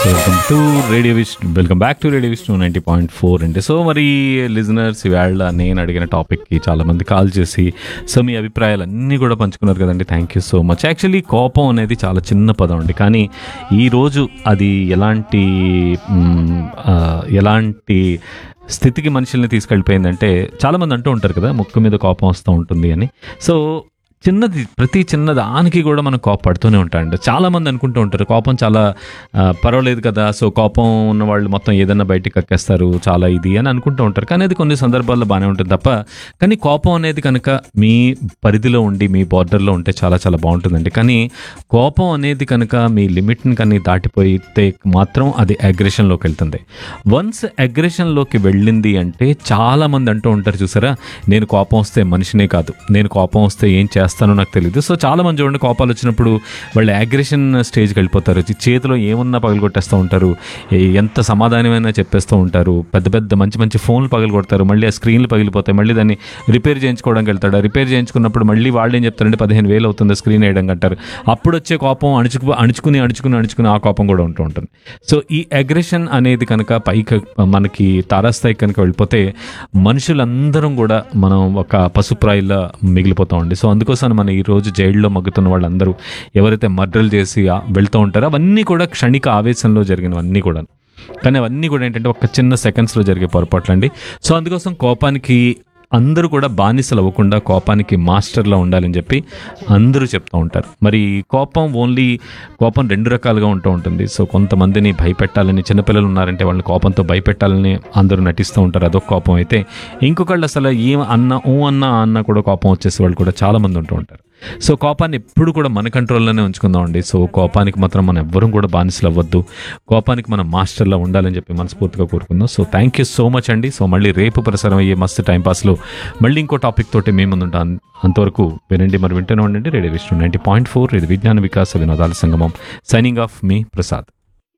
welcome to radio విష్ welcome back to radio Vishnu ninety point four అండి so మరి listeners ఇవాళ నేను అడిగిన టాపిక్కి చాలా మంది కాల్ చేసి సో మీ అభిప్రాయాలు అన్నీ కూడా పంచుకున్నారు కదండి thank you so much actually కోపం అనేది చాలా చిన్న పదం అండి కానీ ఈరోజు అది ఎలాంటి మ్, ఆ, ఎలాంటి స్థితికి మనుషుల్ని తీసుకెళ్ళిపోయిందంటే చాలామంది అంటూ ఉంటారు కదా ముక్కు మీద కోపం వస్తూ ఉంటుంది అని సో చిన్నది ప్రతి చిన్న దానికి కూడా మనం కోపడుతూనే ఉంటాయండి చాలా మంది అనుకుంటూ ఉంటారు కోపం చాలా ఆ, పర్వాలేదు కదా సో కోపం ఉన్న వాళ్ళు మొత్తం ఏదైనా బయటికి కక్కేస్తారు చాలా ఇది అని అనుకుంటూ ఉంటారు కానీ అది కొన్ని సందర్భాల్లో బాగానే ఉంటుంది తప్ప కానీ కోపం అనేది కనుక మీ పరిధిలో ఉండి మీ బార్డర్లో ఉంటే చాలా చాలా బాగుంటుందండి కానీ కోపం అనేది కనుక మీ లిమిట్ని కానీ దాటిపోయితే మాత్రం అది అగ్రెషన్లోకి వెళ్తుంది వన్స్ అగ్రెషన్లోకి వెళ్ళింది అంటే చాలా మంది అంటూ ఉంటారు చూసారా నేను కోపం వస్తే మనిషినే కాదు నేను కోపం వస్తే ఏం చేస్తానో నాకు తెలియదు సో చాలా మంది చూడండి కోపాలు వచ్చినప్పుడు వాళ్ళు అగ్రెషన్ స్టేజ్కి వెళ్ళిపోతారు ఈ చేతిలో ఏమున్నా పగలగొట్టేస్తూ ఉంటారు ఏ- ఎంత సమాధానమైనా చెప్పేస్తూ ఉంటారు పెద్ద పెద్ద మంచి మంచి ఫోన్లు పగలగొడతారు మళ్ళీ ఆ స్క్రీన్లు పగిలిపోతాయి మళ్ళీ దాన్ని రిపేర్ చేయించుకోవడానికి వెళ్తాడు రిపేర్ చేయించుకున్నప్పుడు మళ్ళీ వాళ్ళు ఏం చెప్తారంటే పదిహేను వేలు అవుతుంది స్క్రీన్ వేయడం అంటారు అప్పుడు వచ్చే కోపం అణుచుకు అణుచుకుని అణుచుకుని అణుచుకుని ఆ కోపం కూడా ఉంటూ ఉంటుంది సో ఈ అగ్రెషన్ అనేది కనుక పైకి మనకి తారాస్థాయికి కనుక వెళ్ళిపోతే మనుషులందరం కూడా మనం ఒక పశుప్రాయిలా మిగిలిపోతామండి సో అందుకోసం మనం ఈ రోజు జైల్లో మగ్గుతున్న వాళ్ళందరూ ఎవరైతే మర్డర్లు చేసి ఆ వెళ్తూ ఉంటారో అవన్నీ కూడా క్షణిక ఆవేశంలో జరిగినవన్నీ కూడా కానీ అవన్నీ కూడా ఏంటంటే ఒక చిన్న సెకండ్స్లో జరిగే పొరపాట్లు అండి సో అందుకోసం కోపానికి అందరూ కూడా బానిసలు అవ్వకుండా కోపానికి మాస్టర్లా ఉండాలని చెప్పి అందరూ చెప్తూ ఉంటారు మరి కోపం ఓన్లీ కోపం రెండు రకాలుగా ఉంటూ ఉంటుంది సో కొంతమందిని భయపెట్టాలని చిన్నపిల్లలు ఉన్నారంటే వాళ్ళని కోపంతో భయపెట్టాలని అందరూ నటిస్తూ ఉంటారు అదొక కోపం అయితే ఇంకొకళ్ళు అసలు ఏం అన్న ఊ అన్న ఆ అన్న కూడా కోపం వచ్చేసి వాళ్ళు కూడా చాలా మంది ఉంటూ ఉంటారు సో కోపాన్ని ఎప్పుడు కూడా మన కంట్రోల్లోనే ఉంచుకుందాం అండి సో కోపానికి మాత్రం మనం ఎవ్వరం కూడా బానిసలు అవ్వద్దు కోపానికి మనం మాస్టర్లా ఉండాలని చెప్పి మనస్ఫూర్తిగా కోరుకుందాం so thank you so much అండి సో మళ్ళీ రేపు ప్రసారం అయ్యే మస్తు టైంపాస్లో మళ్ళీ ఇంకో టాపిక్ తోటి మేము ముందుంటాం అంతవరకు వినండి మరి వింటూనే ఉండండి radio Vishnu ninety point four ఇది విజ్ఞాన వికాస వినోదాల సంగమం సైనింగ్ ఆఫ్ మీ Prasad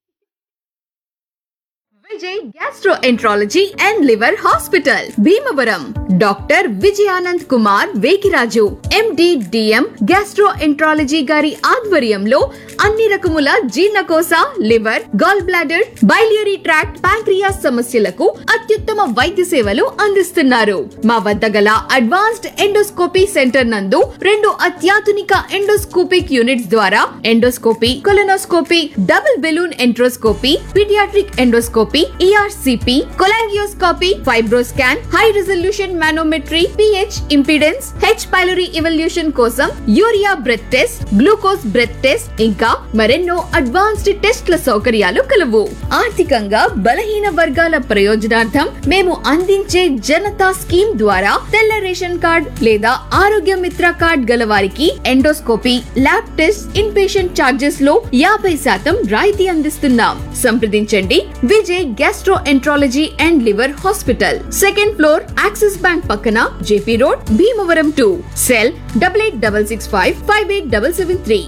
Vijay gastroenterology and liver hospital Bhimavaram doctor Vijayanand Kumar Vekiraju MD DM gastroenterology గారి ఆధ్వర్యంలో అన్ని రకముల జీర్ణకోశ liver gall bladder biliary tract pancreas సమస్యలకు అత్యుత్తమ వైద్య సేవలు అందిస్తున్నారు మా వద్ద గల అడ్వాన్స్డ్ ఎండోస్కోపీ సెంటర్ నందు రెండు అత్యాధునిక ఎండోస్కోపిక్ యూనిట్స్ ద్వారా endoscopy colonoscopy double balloon enteroscopy paediatric endoscopy ERCP cholangioscopy fibroscan high resolution manometry PH impedance H pylori evaluation కోసం urea breath test glucose breath test ఇంకా మరెన్నో అడ్వాన్స్డ్ టెస్ట్ల సౌకర్యాలు కలవు ఆర్థికంగా బలహీన వర్గాల ప్రయోజనార్థం మేము అందించే జనతా స్కీమ్ ద్వారా తెల్ల రేషన్ కార్డ్ లేదా ఆరోగ్య మిత్ర కార్డ్ గల వారికి endoscopy lab test in patient charges లో యాభై శాతం రాయితీ అందిస్తున్నాం సంప్రదించండి Vijay gastroenterology and liver hospital second floor Axis bank పక్కన JP road Bhimavaram to cell double eight double six five five eight double seven three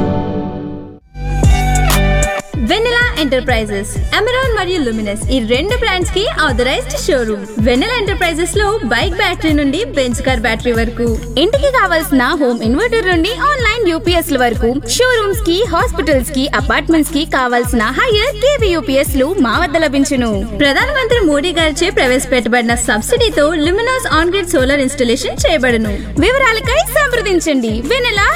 Vennela enterprises Amaron మరియు Luminous ఈ రెండు బ్రాండ్స్ కి ఆథరైజ్డ్ షోరూమ్ వెన్నెలా ఎంటర్ప్రైజెస్ లో బైక్ బ్యాటరీ నుండి Benz car battery వరకు ఇంటికి కావాల్సిన హోమ్ ఇన్వర్టర్ నుండి ఆన్లైన్ యూపీఎస్ ల వరకు షోరూమ్స్ కి హాస్పిటల్స్ కి అపార్ట్మెంట్స్ కి కావాల్సిన హైయర్ కేవీ యూపీఎస్ లు మా వద్ద లభించును ప్రధానమంత్రి మోడీ గారిచే ప్రవేశపెట్టబడిన సబ్సిడీతో Luminous on grid solar installation చేయబడును వివరాలకై సంప్రదించండి వెనెలా